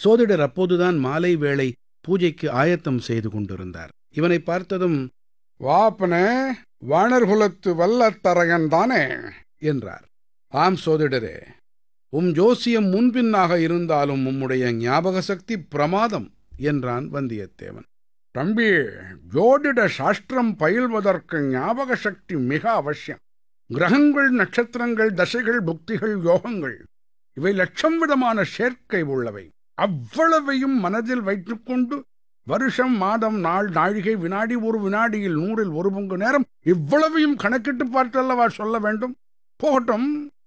சோதிடர் அப்போதுதான் மாலை வேளை பூஜைக்கு ஆயத்தம் செய்து கொண்டிருந்தார் இவனை பார்த்ததும் வாப்பனே வாணர்குலத்து வல்லத்தரகன் தானே என்றார் ஆம் சோதிடரே உம் ஜோசியம் முன்பின்னாக இருந்தாலும் உம்முடைய ஞாபக சக்தி பிரமாதம் என்றான் வந்தியத்தேவன் தம்பி ஜோதிட சாஸ்திரம் பயில்வதற்கு ஞாபக சக்தி மிக அவசியம் கிரகங்கள் நட்சத்திரங்கள் தசைகள் புக்திகள் யோகங்கள் இவை லட்சம் விதமான சேர்க்கை உள்ளவை அவ்வளவையும் மனதில் வைத்துக்கொண்டு வருஷம் மாதம் நாள் நாழிகை வினாடி ஒரு வினாடியில் நூறில் ஒரு பங்கு நேரம் இவ்வளவையும் கணக்கிட்டு பார்த்தல்லவா சொல்ல வேண்டும் போகட்டும்